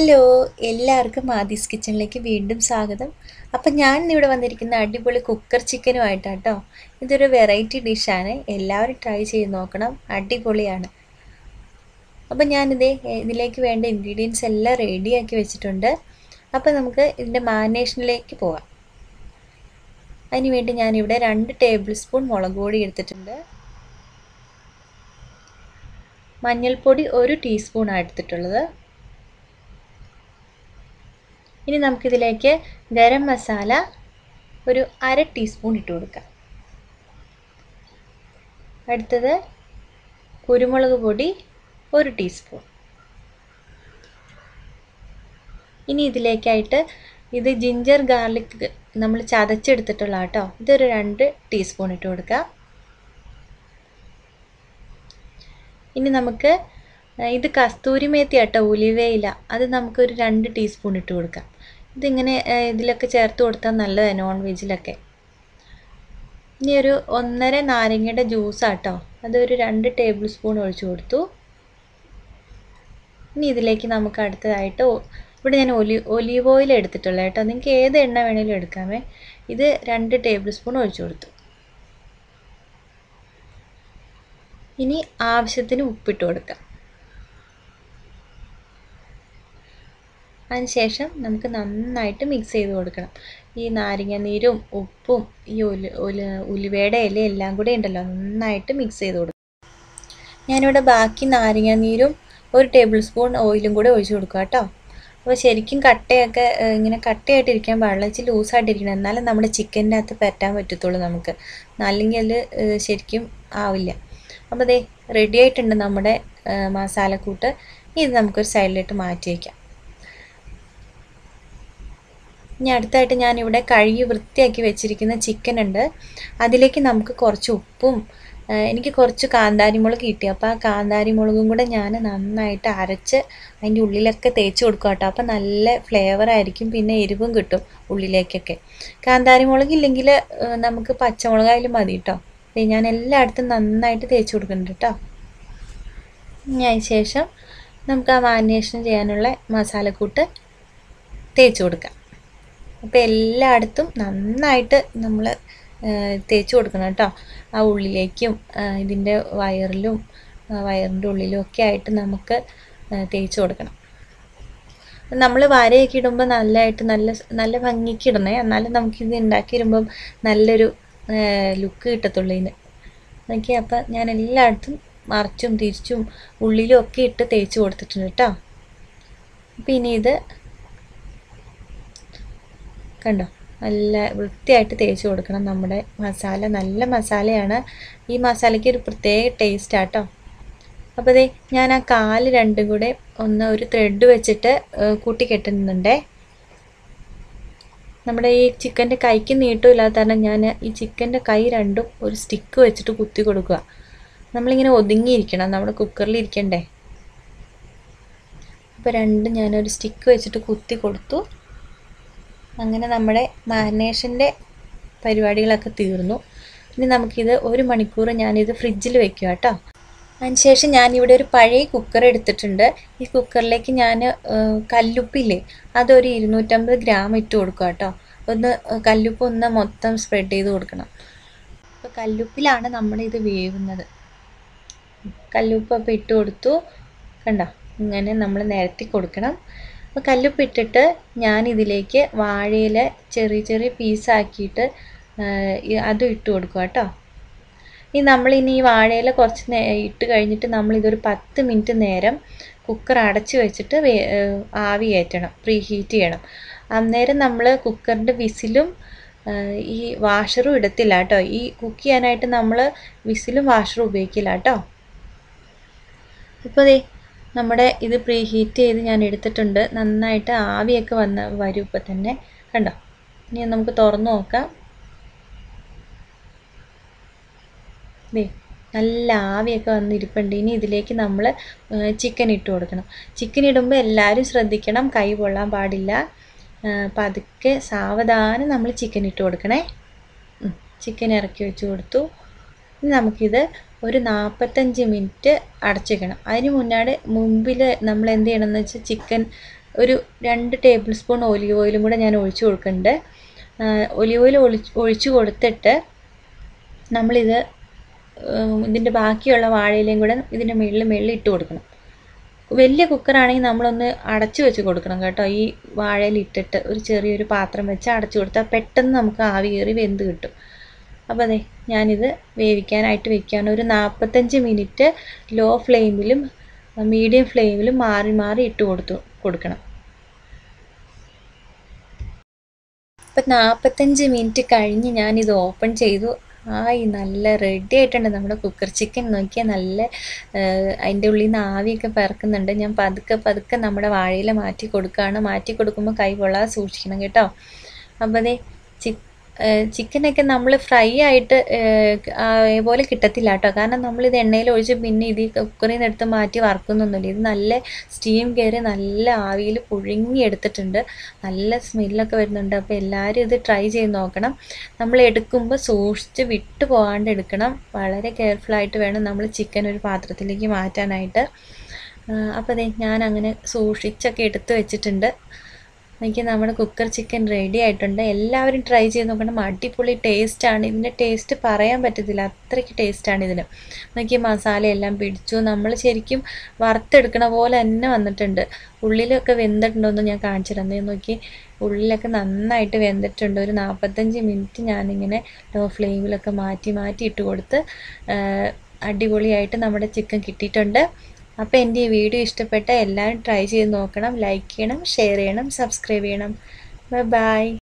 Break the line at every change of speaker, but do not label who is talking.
hello എല്ലാവർക്കും ആദീസ് കിച്ചണിലേക്ക് വീണ്ടും സ്വാഗതം അപ്പം ഞാൻ ഇന്നിവിടെ വന്നിരിക്കുന്ന അടിപൊളി കുക്കർ ചിക്കനുമായിട്ടാണ് കേട്ടോ ഇതൊരു വെറൈറ്റി ഡിഷാണ് എല്ലാവരും ട്രൈ ചെയ്ത് നോക്കണം അടിപൊളിയാണ് അപ്പം ഞാനിത് ഇതിലേക്ക് വേണ്ട ഇൻഗ്രീഡിയൻസ് എല്ലാം റെഡിയാക്കി വെച്ചിട്ടുണ്ട് അപ്പം നമുക്ക് ഇതിൻ്റെ മാരിനേഷനിലേക്ക് പോകാം അതിനുവേണ്ടി ഞാനിവിടെ രണ്ട് ടേബിൾ സ്പൂൺ മുളക് പൊടി എടുത്തിട്ടുണ്ട് മഞ്ഞൾപ്പൊടി ഒരു ടീസ്പൂണാണ് എടുത്തിട്ടുള്ളത് ഇനി നമുക്കിതിലേക്ക് ഗരം മസാല ഒരു അര ടീസ്പൂൺ ഇട്ട് കൊടുക്കാം അടുത്തത് കുരുമുളക് പൊടി ഒരു ടീസ്പൂൺ ഇനി ഇതിലേക്കായിട്ട് ഇത് ജിഞ്ചർ ഗാർലിക് നമ്മൾ ചതച്ചെടുത്തിട്ടുള്ള കേട്ടോ ഇതൊരു രണ്ട് ടീസ്പൂൺ ഇട്ട് കൊടുക്കാം ഇനി നമുക്ക് ഇത് കസ്തൂരി മേത്തി ആട്ടോ ഉലിവയില അത് നമുക്കൊരു രണ്ട് ടീസ്പൂൺ ഇട്ട് കൊടുക്കാം ഇതിങ്ങനെ ഇതിലൊക്കെ ചേർത്ത് കൊടുത്താൽ നല്ലതാണ് നോൺ വെജിലൊക്കെ ഇനി ഒരു ഒന്നര നാരങ്ങയുടെ ജ്യൂസാട്ടോ അതൊരു രണ്ട് ടേബിൾ സ്പൂൺ ഒഴിച്ചു കൊടുത്തു ഇനി ഇതിലേക്ക് നമുക്ക് അടുത്തതായിട്ട് ഇവിടെ ഞാൻ ഒലി ഒലീവ് ഓയിൽ എടുത്തിട്ടുള്ളത് കേട്ടോ നിങ്ങൾക്ക് ഏത് എണ്ണ വേണേലും എടുക്കാമേ ഇത് രണ്ട് ടേബിൾ സ്പൂൺ ഒഴിച്ചു കൊടുത്തു ഇനി ആവശ്യത്തിന് ഉപ്പിട്ട് കൊടുക്കാം അതിനുശേഷം നമുക്ക് നന്നായിട്ട് മിക്സ് ചെയ്ത് കൊടുക്കണം ഈ നാരങ്ങ നീരും ഉപ്പും ഈ ഒലി ഒലി ഉലുവയുടെ ഇല എല്ലാം കൂടെ ഉണ്ടല്ലോ നന്നായിട്ട് മിക്സ് ചെയ്ത് കൊടുക്കും ഞാനിവിടെ ബാക്കി നാരങ്ങ നീരും ഒരു ടേബിൾ സ്പൂൺ ഓയിലും കൂടെ ഒഴിച്ച് കൊടുക്കുക കേട്ടോ അപ്പോൾ ശരിക്കും കട്ടയൊക്കെ ഇങ്ങനെ കട്ടയായിട്ടിരിക്കാൻ പാടില്ല ഇച്ചിരി ലൂസായിട്ടിരിക്കണം എന്നാലും നമ്മുടെ ചിക്കൻ്റെ അകത്ത് പറ്റാൻ പറ്റത്തുള്ളൂ നമുക്ക് അല്ലെങ്കിൽ അത് ശരിക്കും ആവില്ല അപ്പോൾ ദേ റെഡി ആയിട്ടുണ്ട് നമ്മുടെ മസാലക്കൂട്ട് ഇത് നമുക്കൊരു സൈഡിലിട്ട് മാറ്റി വയ്ക്കാം ഇനി അടുത്തായിട്ട് ഞാനിവിടെ കഴുകി വൃത്തിയാക്കി വെച്ചിരിക്കുന്ന ചിക്കൻ ഉണ്ട് അതിലേക്ക് നമുക്ക് കുറച്ച് ഉപ്പും എനിക്ക് കുറച്ച് കാന്താരിമുളക് കിട്ടി അപ്പോൾ ആ കാന്താരിമുളകും കൂടെ ഞാൻ നന്നായിട്ട് അരച്ച് അതിൻ്റെ ഉള്ളിലൊക്കെ തേച്ച് കൊടുക്കും കേട്ടോ അപ്പോൾ നല്ല ഫ്ലേവർ ആയിരിക്കും പിന്നെ എരിവും കിട്ടും ഉള്ളിലേക്കൊക്കെ കാന്താരിമുളക് ഇല്ലെങ്കിൽ നമുക്ക് പച്ചമുളകായാലും മതി കേട്ടോ ഞാൻ എല്ലായിടത്തും നന്നായിട്ട് തേച്ച് കൊടുക്കുന്നുണ്ട് കേട്ടോ ഇനി അതിന് ശേഷം നമുക്ക് ആ മാരിനേഷൻ ചെയ്യാനുള്ള മസാലക്കൂട്ട് തേച്ച് കൊടുക്കാം അപ്പോൾ എല്ലായിടത്തും നന്നായിട്ട് നമ്മൾ തേച്ച് കൊടുക്കണം കേട്ടോ ആ ഉള്ളിലേക്കും ഇതിൻ്റെ വയറിലും വയറിൻ്റെ ഉള്ളിലും ഒക്കെ ആയിട്ട് നമുക്ക് തേച്ച് കൊടുക്കണം നമ്മൾ വരയൊക്കെ ഇടുമ്പോൾ നല്ലതായിട്ട് നല്ല നല്ല ഭംഗിക്ക് ഇടണേ എന്നാലും നമുക്കിത് ഉണ്ടാക്കി വരുമ്പം നല്ലൊരു ലുക്ക് കിട്ടത്തുള്ളൂ ഇതിന് ഓക്കെ അപ്പം ഞാൻ എല്ലായിടത്തും മറിച്ചും തിരിച്ചും ഉള്ളിലും ഒക്കെ ഇട്ട് തേച്ച് കൊടുത്തിട്ടുണ്ട് കേട്ടോ അപ്പം ഇനി ഇത് കണ്ടോ നല്ല വൃത്തിയായിട്ട് തേച്ച് കൊടുക്കണം നമ്മുടെ മസാല നല്ല മസാലയാണ് ഈ മസാലയ്ക്ക് ഒരു പ്രത്യേക ടേസ്റ്റ് ആട്ടോ അപ്പോൾ ദേ ഞാൻ ആ കാല് രണ്ടും കൂടെ ഒന്ന് ഒരു ത്രെഡ് വെച്ചിട്ട് കൂട്ടി കെട്ടുന്നുണ്ടേ നമ്മുടെ ഈ ചിക്കൻ്റെ കൈക്ക് നീട്ടമില്ലാത്ത കാരണം ഞാൻ ഈ ചിക്കൻ്റെ കൈ രണ്ടും ഒരു സ്റ്റിക്ക് വെച്ചിട്ട് കുത്തി കൊടുക്കുക നമ്മളിങ്ങനെ ഒതുങ്ങിയിരിക്കണം നമ്മുടെ കുക്കറിൽ ഇരിക്കണ്ടേ അപ്പോൾ രണ്ടും ഞാനൊരു സ്റ്റിക്ക് വെച്ചിട്ട് കുത്തി കൊടുത്തു അങ്ങനെ നമ്മുടെ മാരിനേഷൻ്റെ പരിപാടികളൊക്കെ തീർന്നു ഇനി നമുക്കിത് ഒരു മണിക്കൂർ ഞാനിത് ഫ്രിഡ്ജിൽ വെക്കുക കേട്ടോ അതിനുശേഷം ഞാനിവിടെ ഒരു പഴയ കുക്കർ എടുത്തിട്ടുണ്ട് ഈ കുക്കറിലേക്ക് ഞാൻ കല്ലുപ്പില്ലേ അതൊരു ഇരുന്നൂറ്റമ്പത് ഗ്രാം ഇട്ട് കൊടുക്കുക കേട്ടോ ഒന്ന് കല്ലുപ്പ് ഒന്ന് മൊത്തം സ്പ്രെഡ് ചെയ്ത് കൊടുക്കണം അപ്പോൾ കല്ലുപ്പിലാണ് നമ്മളിത് വേവുന്നത് കല്ലുപ്പൊക്കെ ഇട്ട് കൊടുത്തു കണ്ടോ ഇങ്ങനെ നമ്മൾ നിരത്തി കൊടുക്കണം അപ്പോൾ കല്ലുപ്പിട്ടിട്ട് ഞാൻ ഇതിലേക്ക് വാഴയില ചെറിയ ചെറിയ പീസാക്കിയിട്ട് അതും ഇട്ട് കൊടുക്കുക കേട്ടോ ഇനി നമ്മളിനി ഈ വാഴയില കുറച്ച് നേ ഇട്ട് കഴിഞ്ഞിട്ട് നമ്മളിതൊരു പത്ത് മിനിറ്റ് നേരം കുക്കർ അടച്ച് വെച്ചിട്ട് ആവി കയറ്റണം പ്രീ ഹീറ്റ് ചെയ്യണം അന്നേരം നമ്മൾ കുക്കറിൻ്റെ വിസിലും ഈ വാഷറും ഇടത്തില്ല കേട്ടോ ഈ കുക്ക് ചെയ്യാനായിട്ട് നമ്മൾ വിസിലും വാഷറും ഉപയോഗിക്കില്ല കേട്ടോ ഇപ്പോൾ ദേ നമ്മുടെ ഇത് പ്രീ ഹീറ്റ് ചെയ്ത് ഞാൻ എടുത്തിട്ടുണ്ട് നന്നായിട്ട് ആവിയൊക്കെ വന്ന് വരും ഇപ്പം തന്നെ കണ്ടോ ഇനി നമുക്ക് തുറന്ന് നോക്കാം ദേ നല്ല ആവിയൊക്കെ വന്ന് ഇരിപ്പുണ്ട് ഇനി ഇതിലേക്ക് നമ്മൾ ചിക്കൻ ഇട്ട് കൊടുക്കണം ചിക്കൻ ഇടുമ്പോൾ എല്ലാവരും ശ്രദ്ധിക്കണം കൈ പൊള്ളാൻ പാടില്ല പതുക്കെ സാവധാനം നമ്മൾ ചിക്കൻ ഇട്ട് കൊടുക്കണേ ചിക്കൻ ഇറക്കി വെച്ച് കൊടുത്തു ഇനി നമുക്കിത് ഒരു നാൽപ്പത്തഞ്ച് മിനിറ്റ് അടച്ചു വെക്കണം അതിന് മുന്നാട് മുമ്പിൽ നമ്മൾ എന്ത് ചെയ്യണമെന്ന് വെച്ചാൽ ചിക്കൻ ഒരു രണ്ട് ടേബിൾ സ്പൂൺ ഒലിവ് ഓയിലും കൂടെ ഞാൻ ഒഴിച്ചു കൊടുക്കുന്നുണ്ട് ഒലിവ് ഓയിൽ ഒഴിച്ച് ഒഴിച്ചു കൊടുത്തിട്ട് നമ്മളിത് ഇതിൻ്റെ ബാക്കിയുള്ള വാഴയിലയും കൂടെ ഇതിൻ്റെ മുകളിൽ മുകളിൽ ഇട്ട് കൊടുക്കണം വലിയ കുക്കറാണെങ്കിൽ നമ്മളൊന്ന് അടച്ചു വെച്ച് കൊടുക്കണം കേട്ടോ ഈ വാഴയിൽ ഇട്ടിട്ട് ഒരു ചെറിയൊരു പാത്രം വെച്ച് അടച്ചു കൊടുത്താൽ പെട്ടെന്ന് നമുക്ക് ആവി കയറി വെന്ത് കിട്ടും അപ്പോൾ അതെ ഞാനിത് വേവിക്കാനായിട്ട് വെക്കുകയാണ് ഒരു നാൽപ്പത്തഞ്ച് മിനിറ്റ് ലോ ഫ്ലെയിമിലും മീഡിയം ഫ്ലെയിമിലും മാറി മാറി ഇട്ട് കൊടുത്തു കൊടുക്കണം ഇപ്പം നാൽപ്പത്തഞ്ച് മിനിറ്റ് കഴിഞ്ഞ് ഞാനിത് ഓപ്പൺ ചെയ്തു ആയി നല്ല റെഡി ആയിട്ടുണ്ട് നമ്മുടെ കുക്കർ ചിക്കൻ നോക്കിയാൽ നല്ല അതിൻ്റെ ഉള്ളിൽ നിന്ന് ആവിയൊക്കെ പറക്കുന്നുണ്ട് ഞാൻ പതുക്കെ പതുക്കെ നമ്മുടെ വാഴയില മാറ്റി കൊടുക്കുകയാണ് മാറ്റി കൊടുക്കുമ്പോൾ കൈ പൊള്ളാതെ സൂക്ഷിക്കണം കേട്ടോ അപ്പോൾ അതേ ചി ചിക്കനൊക്കെ നമ്മൾ ഫ്രൈ ആയിട്ട് പോലെ കിട്ടത്തില്ല കേട്ടോ കാരണം നമ്മളിത് എണ്ണയിൽ ഒഴിച്ച് പിന്നെ ഇത് കുക്കറിൽ നിന്ന് എടുത്ത് മാറ്റി വറക്കുന്നൊന്നുമില്ല ഇത് നല്ല സ്റ്റീം കയറി നല്ല ആവിയിൽ പുഴുങ്ങി എടുത്തിട്ടുണ്ട് നല്ല സ്മെല്ലൊക്കെ വരുന്നുണ്ട് അപ്പോൾ എല്ലാവരും ഇത് ട്രൈ ചെയ്ത് നോക്കണം നമ്മൾ എടുക്കുമ്പോൾ സൂക്ഷിച്ച് വിട്ടു പോകാണ്ട് എടുക്കണം വളരെ കെയർഫുള്ളായിട്ട് വേണം നമ്മൾ ചിക്കൻ ഒരു പാത്രത്തിലേക്ക് മാറ്റാനായിട്ട് അപ്പോൾ അതെ ഞാൻ അങ്ങനെ സൂക്ഷിച്ചൊക്കെ എടുത്ത് വെച്ചിട്ടുണ്ട് എനിക്ക് നമ്മുടെ കുക്കർ ചിക്കൻ റെഡി ആയിട്ടുണ്ട് എല്ലാവരും ട്രൈ ചെയ്ത് നോക്കണം അടിപൊളി ടേസ്റ്റാണ് ഇതിൻ്റെ ടേസ്റ്റ് പറയാൻ പറ്റത്തില്ല അത്രയ്ക്ക് ടേസ്റ്റാണ് ഇതിന് നോക്കി മസാല എല്ലാം പിടിച്ചു നമ്മൾ ശരിക്കും വറുത്തെടുക്കണ പോലെ തന്നെ വന്നിട്ടുണ്ട് ഉള്ളിലൊക്കെ വെന്തിട്ടുണ്ടോയെന്ന് ഞാൻ കാണിച്ചു തന്നെ നോക്കി ഉള്ളിലൊക്കെ നന്നായിട്ട് വെന്തിട്ടുണ്ട് ഒരു നാൽപ്പത്തഞ്ച് മിനിറ്റ് ഞാനിങ്ങനെ ലോ ഫ്ലെയിമിലൊക്കെ മാറ്റി മാറ്റി ഇട്ട് കൊടുത്ത് അടിപൊളിയായിട്ട് നമ്മുടെ ചിക്കൻ കിട്ടിയിട്ടുണ്ട് അപ്പോൾ എൻ്റെ ഈ വീഡിയോ ഇഷ്ടപ്പെട്ട എല്ലാവരും ട്രൈ ചെയ്ത് നോക്കണം ലൈക്ക് ചെയ്യണം ഷെയർ ചെയ്യണം സബ്സ്ക്രൈബ് ചെയ്യണം ബൈ ബൈ